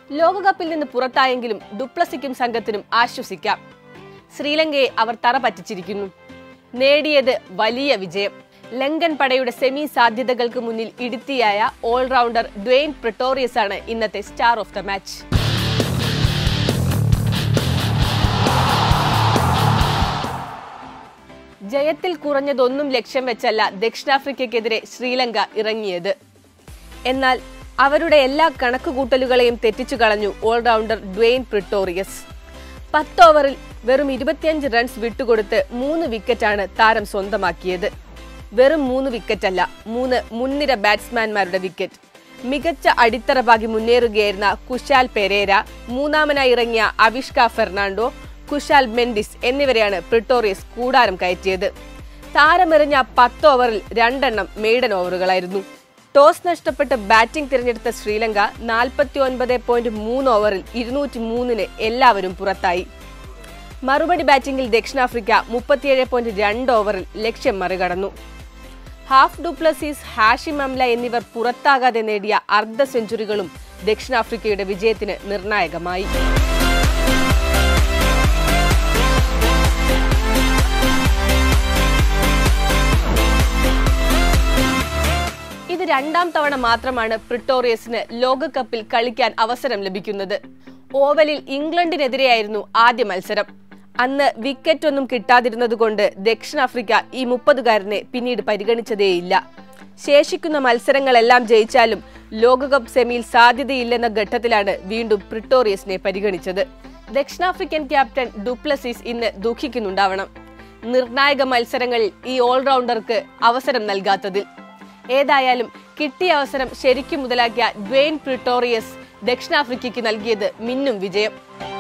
ലോകകപ്പിൽ നിന്ന് പുറത്തായെങ്കിലും ഡുപ്ലസിക്കും സംഘത്തിനും ആശ്വസിക്കാം ശ്രീലങ്കയെ അവർ തറ പറ്റിച്ചിരിക്കുന്നു നേടിയത് വലിയ വിജയം ലങ്കൻ പടയുടെ സെമി സാധ്യതകൾക്ക് മുന്നിൽ ഇടുത്തിയായ ഓൾറൗണ്ടർ ഡ്വെയിൻ പ്രിട്ടോറിയസ് ആണ് ഇന്നത്തെ സ്റ്റാർ ഓഫ് ദ മാച്ച് ജയത്തിൽ കുറഞ്ഞതൊന്നും ലക്ഷ്യം വെച്ചല്ല ദക്ഷിണാഫ്രിക്കയ്ക്കെതിരെ ശ്രീലങ്ക ഇറങ്ങിയത് എന്നാൽ അവരുടെ എല്ലാ കണക്കുകൂട്ടലുകളെയും തെറ്റിച്ചു കളഞ്ഞു ഓൾറൗണ്ടർ ഡ്വെയിൻ പ്രിട്ടോറിയസ് പത്ത് ഓവറിൽ വെറും ഇരുപത്തിയഞ്ച് റൺസ് വിട്ടുകൊടുത്ത് മൂന്ന് വിക്കറ്റാണ് താരം സ്വന്തമാക്കിയത് വെറും മൂന്ന് വിക്കറ്റല്ല മൂന്ന് മുൻനിര ബാറ്റ്സ്മാൻമാരുടെ വിക്കറ്റ് മികച്ച അടിത്തറ പാകി മുന്നേറുകയായിരുന്ന കുശാൽ പെരേര മൂന്നാമനായി ഇറങ്ങിയ അവിഷ്ക ഫെർണാണ്ടോ കുശാൽ മെൻഡിസ് എന്നിവരെയാണ് പ്രിട്ടോറിയസ് കൂടാരം കയറ്റിയത് താരമെറിഞ്ഞ പത്ത് ഓവറിൽ രണ്ടെണ്ണം മെയ്ഡൻ ഓവറുകളായിരുന്നു ടോസ് നഷ്ടപ്പെട്ട് ബാറ്റിംഗ് തിരഞ്ഞെടുത്ത ശ്രീലങ്ക നാൽപ്പത്തി ഒൻപത് പോയിന്റ് മൂന്ന് ഓവറിൽ ഇരുന്നൂറ്റി മൂന്നിന് എല്ലാവരും പുറത്തായി മറുപടി ബാറ്റിംഗിൽ ദക്ഷിണാഫ്രിക്ക മുപ്പത്തിയേഴ് പോയിന്റ് രണ്ട് ഓവറിൽ ലക്ഷ്യം മറികടന്നു ഹാഫ് ഡുപ്ലസീസ് ഹാഷിം അംല എന്നിവർ പുറത്താകാതെ നേടിയ അർദ്ധ സെഞ്ചുറികളും ദക്ഷിണാഫ്രിക്കയുടെ വിജയത്തിന് നിർണായകമായി ഇത് രണ്ടാം തവണ മാത്രമാണ് പ്രിട്ടോറിയസിന് ലോകകപ്പിൽ കളിക്കാൻ അവസരം ലഭിക്കുന്നത് ഓവലിൽ ഇംഗ്ലണ്ടിനെതിരെയായിരുന്നു ആദ്യ മത്സരം അന്ന് വിക്കറ്റ് ഒന്നും കിട്ടാതിരുന്നതുകൊണ്ട് ദക്ഷിണാഫ്രിക്ക ഈ മുപ്പതുകാരനെ പിന്നീട് പരിഗണിച്ചതേയില്ല ശേഷിക്കുന്ന മത്സരങ്ങളെല്ലാം ജയിച്ചാലും ലോകകപ്പ് സെമിയിൽ സാധ്യതയില്ലെന്ന ഘട്ടത്തിലാണ് വീണ്ടും പ്രിട്ടോറിയസിനെ പരിഗണിച്ചത് ദക്ഷിണാഫ്രിക്കൻ ക്യാപ്റ്റൻ ഡുപ്ലസിസ് ഇന്ന് ദുഃഖിക്കുന്നുണ്ടാവണം നിർണായക മത്സരങ്ങളിൽ ഈ ഓൾറൗണ്ടർക്ക് അവസരം നൽകാത്തതിൽ ഏതായാലും കിട്ടിയ അവസരം ശരിക്കും മുതലാക്കിയ ഡ്വെയിൻ പ്രിട്ടോറിയസ് ദക്ഷിണാഫ്രിക്കയ്ക്ക് നൽകിയത് മിന്നും വിജയം